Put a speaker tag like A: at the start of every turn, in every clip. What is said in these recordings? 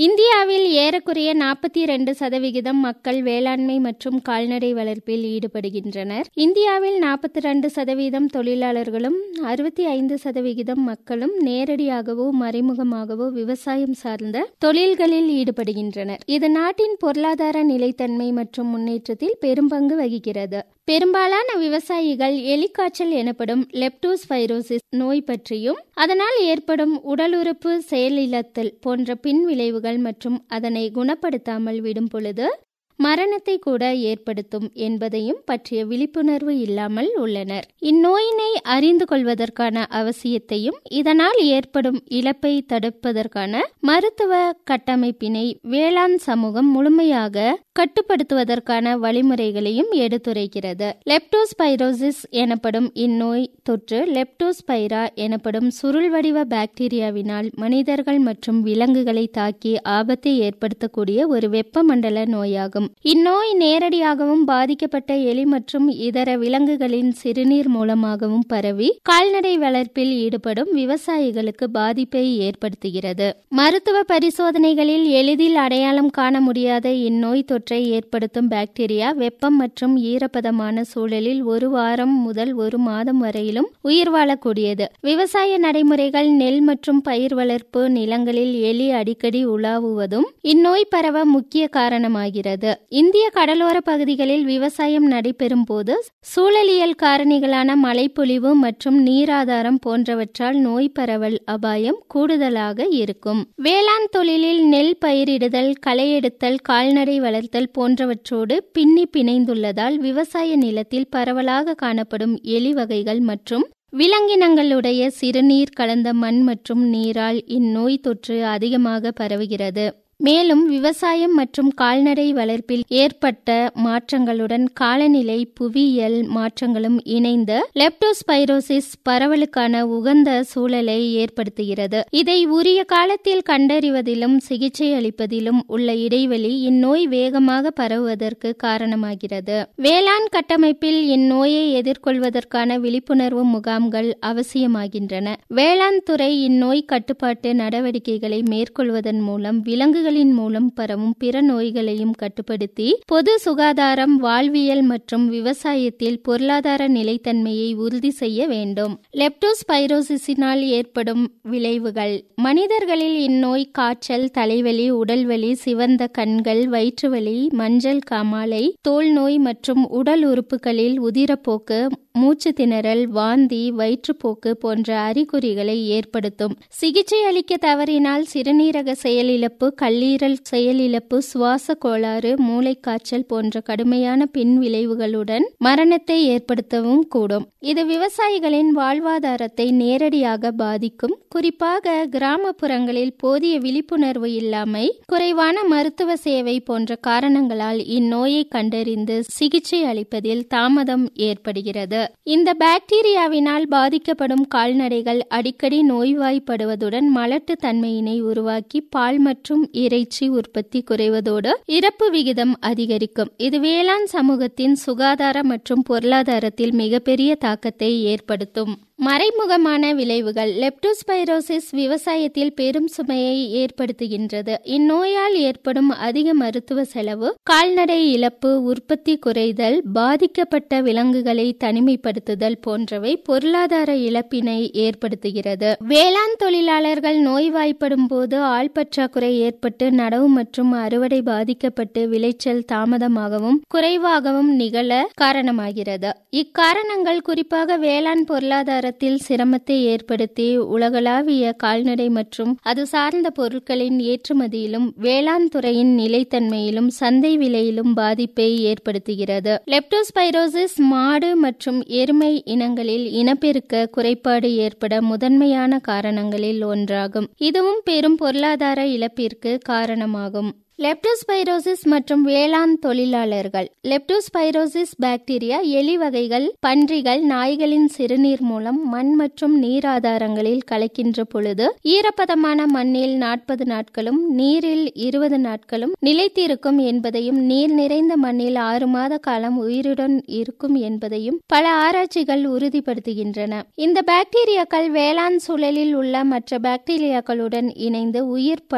A: இந்தியாவில் ஏறக்குறைய நாற்பத்தி இரண்டு சதவிகிதம் மக்கள் வேளாண்மை மற்றும் கால்நடை வளர்ப்பில் ஈடுபடுகின்றனர் இந்தியாவில் நாற்பத்தி ரெண்டு சதவீதம் தொழிலாளர்களும் அறுபத்தி ஐந்து சதவிகிதம் மக்களும் நேரடியாகவோ மறைமுகமாகவோ விவசாயம் சார்ந்த தொழில்களில் ஈடுபடுகின்றனர் இது நாட்டின் பொருளாதார நிலைத்தன்மை மற்றும் முன்னேற்றத்தில் பெரும்பங்கு வகிக்கிறது பெரும்பாலான விவசாயிகள் எலிக்காய்ச்சல் எனப்படும் லெப்டோஸ்பைரோசிஸ் நோய் பற்றியும் அதனால் ஏற்படும் உடலுறுப்பு செயலிழத்தல் போன்ற பின் விளைவுகள் மற்றும் அதனை குணப்படுத்தாமல் விடும் பொழுது மரணத்தை கூட ஏற்படுத்தும் என்பதையும் பற்றிய விழிப்புணர்வு இல்லாமல் உள்ளனர் இந்நோயினை அறிந்து கொள்வதற்கான அவசியத்தையும் இதனால் ஏற்படும் இழப்பை தடுப்பதற்கான மருத்துவ கட்டமைப்பினை வேளாண் சமூகம் முழுமையாக கட்டுப்படுத்துவதற்கான வழிமுறைகளையும் எடுத்துரைக்கிறது லெப்டோஸ்பைரோசிஸ் எனப்படும் இந்நோய் தொற்று லெப்டோஸ்பைரா எனப்படும் சுருள் வடிவ பாக்டீரியாவினால் மனிதர்கள் மற்றும் விலங்குகளை தாக்கி ஆபத்தை ஏற்படுத்தக்கூடிய ஒரு வெப்பமண்டல நோயாகும் இந்நோய் நேரடியாகவும் பாதிக்கப்பட்ட எலி மற்றும் இதர விலங்குகளின் சிறுநீர் மூலமாகவும் பரவி கால்நடை வளர்ப்பில் ஈடுபடும் விவசாயிகளுக்கு பாதிப்பை ஏற்படுத்துகிறது மருத்துவ பரிசோதனைகளில் எளிதில் அடையாளம் காண முடியாத இந்நோய் தொற்றை ஏற்படுத்தும் பாக்டீரியா வெப்பம் மற்றும் ஈரப்பதமான சூழலில் ஒரு வாரம் முதல் ஒரு மாதம் வரையிலும் உயிர் வாழக்கூடியது விவசாய நடைமுறைகள் நெல் மற்றும் பயிர் வளர்ப்பு நிலங்களில் எலி அடிக்கடி உலாவுவதும் இந்நோய் பரவ முக்கிய காரணமாகிறது இந்திய கடலோர பகுதிகளில் விவசாயம் நடைபெறும் போது சூழலியல் காரணிகளான மழைப்பொழிவு மற்றும் நீராதாரம் போன்றவற்றால் நோய் பரவல் அபாயம் கூடுதலாக இருக்கும் வேளாண் தொழிலில் நெல் பயிரிடுதல் களையெடுத்தல் கால்நடை வளர்த்தல் போன்றவற்றோடு பின்னி பிணைந்துள்ளதால் விவசாய நிலத்தில் பரவலாக காணப்படும் எலி வகைகள் மற்றும் விலங்கினங்களுடைய சிறுநீர் கலந்த மண் மற்றும் நீரால் இந்நோய் தொற்று அதிகமாக பரவுகிறது மேலும் விவசாயம் மற்றும் கால்நடை வளர்ப்பில் ஏற்பட்ட மாற்றங்களுடன் காலநிலை புவியியல் மாற்றங்களும் இணைந்த லெப்டோஸ்பைரோசிஸ் பரவலுக்கான உகந்த சூழலை ஏற்படுத்துகிறது இதை உரிய காலத்தில் கண்டறிவதிலும் சிகிச்சை அளிப்பதிலும் உள்ள இடைவெளி இந்நோய் வேகமாக பரவுவதற்கு காரணமாகிறது வேளாண் கட்டமைப்பில் இந்நோயை எதிர்கொள்வதற்கான விழிப்புணர்வு முகாம்கள் அவசியமாகின்றன வேளாண் துறை இந்நோய் கட்டுப்பாட்டு நடவடிக்கைகளை மேற்கொள்வதன் மூலம் விலங்குகள் விலங்குகளின் மூலம் பரவும் பிற நோய்களையும் கட்டுப்படுத்தி பொது சுகாதாரம் வாழ்வியல் மற்றும் விவசாயத்தில் பொருளாதார நிலைத்தன்மையை உறுதி செய்ய வேண்டும் லெப்டோஸ்பைரோசிஸினால் ஏற்படும் விளைவுகள் மனிதர்களில் இந்நோய் காய்ச்சல் தலைவலி உடல்வலி சிவந்த கண்கள் வயிற்றுவலி மஞ்சள் காமாலை தோல் நோய் மற்றும் உடல் உறுப்புகளில் உதிரப்போக்கு மூச்சு திணறல் வாந்தி வயிற்றுப்போக்கு போன்ற அறிகுறிகளை ஏற்படுத்தும் சிகிச்சை அளிக்க தவறினால் சிறுநீரக செயலிழப்பு கல்லீரல் செயலிழப்பு சுவாச கோளாறு மூளைக்காய்ச்சல் போன்ற கடுமையான பின் விளைவுகளுடன் மரணத்தை ஏற்படுத்தவும் கூடும் இது விவசாயிகளின் வாழ்வாதாரத்தை நேரடியாக பாதிக்கும் குறிப்பாக கிராமப்புறங்களில் போதிய விழிப்புணர்வு இல்லாமை குறைவான மருத்துவ சேவை போன்ற காரணங்களால் இந்நோயை கண்டறிந்து சிகிச்சை அளிப்பதில் தாமதம் ஏற்படுகிறது இந்த பாக்டீரியாவினால் பாதிக்கப்படும் கால்நடைகள் அடிக்கடி நோய்வாய்ப்படுவதுடன் மலட்டு தன்மையினை உருவாக்கி பால் மற்றும் இறைச்சி உற்பத்தி குறைவதோடு இறப்பு விகிதம் அதிகரிக்கும் இது வேளாண் சமூகத்தின் சுகாதார மற்றும் பொருளாதாரத்தில் மிகப்பெரிய தாக்கத்தை ஏற்படுத்தும் மறைமுகமான விளைவுகள் லெப்டோஸ்பைரோசிஸ் விவசாயத்தில் பெரும் சுமையை ஏற்படுத்துகின்றது இந்நோயால் ஏற்படும் அதிக மருத்துவ செலவு கால்நடை இழப்பு உற்பத்தி குறைதல் பாதிக்கப்பட்ட விலங்குகளை தனிமைப்படுத்துதல் போன்றவை பொருளாதார இழப்பினை ஏற்படுத்துகிறது வேளாண் தொழிலாளர்கள் நோய்வாய்ப்படும் போது ஆள் பற்றாக்குறை ஏற்பட்டு நடவு மற்றும் அறுவடை பாதிக்கப்பட்டு விளைச்சல் தாமதமாகவும் குறைவாகவும் நிகழ காரணமாகிறது இக்காரணங்கள் குறிப்பாக வேளாண் பொருளாதார தரத்தில் சிரமத்தை ஏற்படுத்தி உலகளாவிய கால்நடை மற்றும் அது சார்ந்த பொருட்களின் ஏற்றுமதியிலும் வேளாண் துறையின் நிலைத்தன்மையிலும் சந்தை விலையிலும் பாதிப்பை ஏற்படுத்துகிறது லெப்டோஸ்பைரோசிஸ் மாடு மற்றும் எருமை இனங்களில் இனப்பெருக்க குறைபாடு ஏற்பட முதன்மையான காரணங்களில் ஒன்றாகும் இதுவும் பெரும் பொருளாதார இழப்பிற்கு காரணமாகும் லெப்டோஸ்பைரோசிஸ் மற்றும் வேளாண் தொழிலாளர்கள் லெப்டோஸ்பைரோசிஸ் பாக்டீரியா எலி வகைகள் பன்றிகள் நாய்களின் சிறுநீர் மூலம் மண் மற்றும் நீர் ஆதாரங்களில் கலக்கின்ற பொழுது ஈரப்பதமான மண்ணில் நாற்பது நாட்களும் நீரில் இருபது நாட்களும் நிலைத்திருக்கும் என்பதையும் நீர் நிறைந்த மண்ணில் ஆறு மாத காலம் உயிருடன் இருக்கும் என்பதையும் பல ஆராய்ச்சிகள் உறுதிப்படுத்துகின்றன இந்த பாக்டீரியாக்கள் வேளாண் சூழலில் உள்ள மற்ற பாக்டீரியாக்களுடன் இணைந்து உயிர் படலத்தை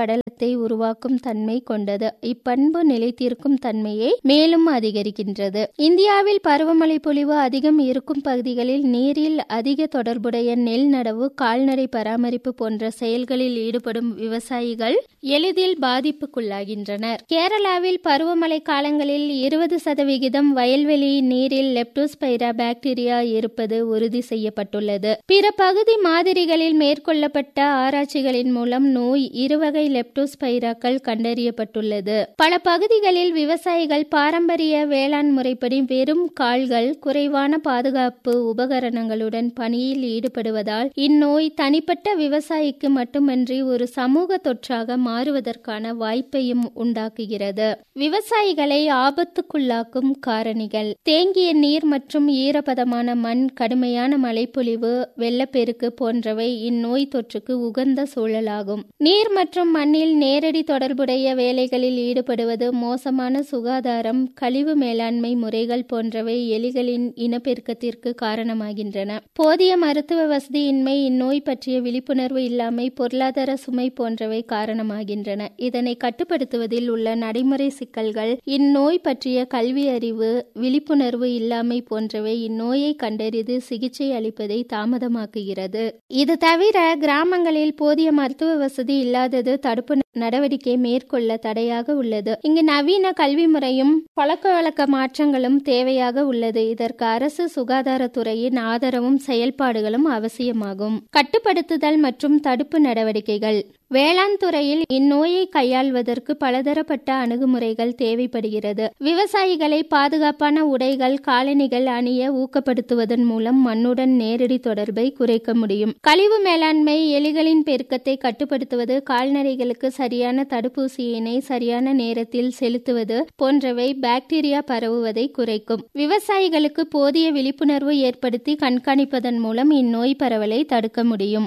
A: ஈரப்பதத்தை உருவாக்கும் தன்மை கொண்டது இப்பண்பு நிலைத்திருக்கும் தன்மையை மேலும் அதிகரிக்கின்றது இந்தியாவில் பருவமழை பொழிவு அதிகம் இருக்கும் பகுதிகளில் நீரில் அதிக தொடர்புடைய நெல் நடவு கால்நடை பராமரிப்பு போன்ற செயல்களில் ஈடுபடும் விவசாயிகள் எளிதில் பாதிப்புக்குள்ளாகின்றனர் கேரளாவில் பருவமழை காலங்களில் இருபது சதவிகிதம் வயல்வெளி நீரில் லெப்டோஸ்பைரா பாக்டீரியா இருப்பது உறுதி செய்யப்பட்டுள்ளது பிற பகுதி மாதிரிகளில் மேற்கொள்ளப்பட்ட ஆராய்ச்சிகளின் மூலம் நோய் இருவகை லெப்டோஸ்பைராக்கள் கண்டறியப்பட்டுள்ளது பல பகுதிகளில் விவசாயிகள் பாரம்பரிய வேளாண் முறைப்படி வெறும் கால்கள் குறைவான பாதுகாப்பு உபகரணங்களுடன் பணியில் ஈடுபடுவதால் இந்நோய் தனிப்பட்ட விவசாயிக்கு மட்டுமன்றி ஒரு சமூக தொற்றாக மாறுவதற்கான வாய்ப்பையும் உண்டாக்குகிறது விவசாயிகளை ஆபத்துக்குள்ளாக்கும் காரணிகள் தேங்கிய நீர் மற்றும் ஈரப்பதமான மண் கடுமையான மழைப்பொழிவு வெள்ளப்பெருக்கு போன்றவை இந்நோய் தொற்றுக்கு உகந்த சூழலாகும் நீர் மற்றும் மண்ணில் நேரடி தொடர்புடைய வேலைகளில் ஈடுபடுவது மோசமான சுகாதாரம் கழிவு மேலாண்மை முறைகள் போன்றவை எலிகளின் இனப்பெருக்கத்திற்கு காரணமாகின்றன போதிய மருத்துவ வசதியின்மை இந்நோய் பற்றிய விழிப்புணர்வு இல்லாமை பொருளாதார சுமை போன்றவை காரணமாகின்றன இதனை கட்டுப்படுத்துவதில் உள்ள நடைமுறை சிக்கல்கள் இந்நோய் பற்றிய கல்வி அறிவு விழிப்புணர்வு இல்லாமை போன்றவை இந்நோயை கண்டறிந்து சிகிச்சை அளிப்பதை தாமதமாக்குகிறது இது தவிர கிராமங்களில் போதிய மருத்துவ வசதி இல்லாதது தடுப்பு நடவடிக்கை மேற்கொள்ள தடையாக உள்ளது இங்கு நவீன கல்வி முறையும் பழக்க வழக்க மாற்றங்களும் தேவையாக உள்ளது இதற்கு அரசு சுகாதாரத்துறையின் ஆதரவும் செயல்பாடுகளும் அவசியமாகும் கட்டுப்படுத்துதல் மற்றும் தடுப்பு நடவடிக்கைகள் வேளாண் துறையில் இந்நோயை கையாள்வதற்கு பலதரப்பட்ட அணுகுமுறைகள் தேவைப்படுகிறது விவசாயிகளை பாதுகாப்பான உடைகள் காலணிகள் அணிய ஊக்கப்படுத்துவதன் மூலம் மண்ணுடன் நேரடி தொடர்பை குறைக்க முடியும் கழிவு மேலாண்மை எலிகளின் பெருக்கத்தை கட்டுப்படுத்துவது கால்நடைகளுக்கு சரியான தடுப்பூசியினை சரியான நேரத்தில் செலுத்துவது போன்றவை பாக்டீரியா பரவுவதை குறைக்கும் விவசாயிகளுக்கு போதிய விழிப்புணர்வு ஏற்படுத்தி கண்காணிப்பதன் மூலம் இந்நோய் பரவலை தடுக்க முடியும்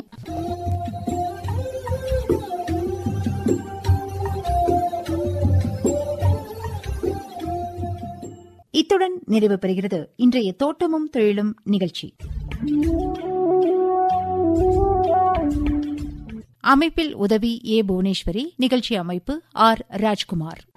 B: இத்துடன் நிறைவு பெறுகிறது இன்றைய தோட்டமும் தொழிலும் நிகழ்ச்சி அமைப்பில் உதவி ஏ புவனேஸ்வரி நிகழ்ச்சி அமைப்பு ஆர் ராஜ்குமார்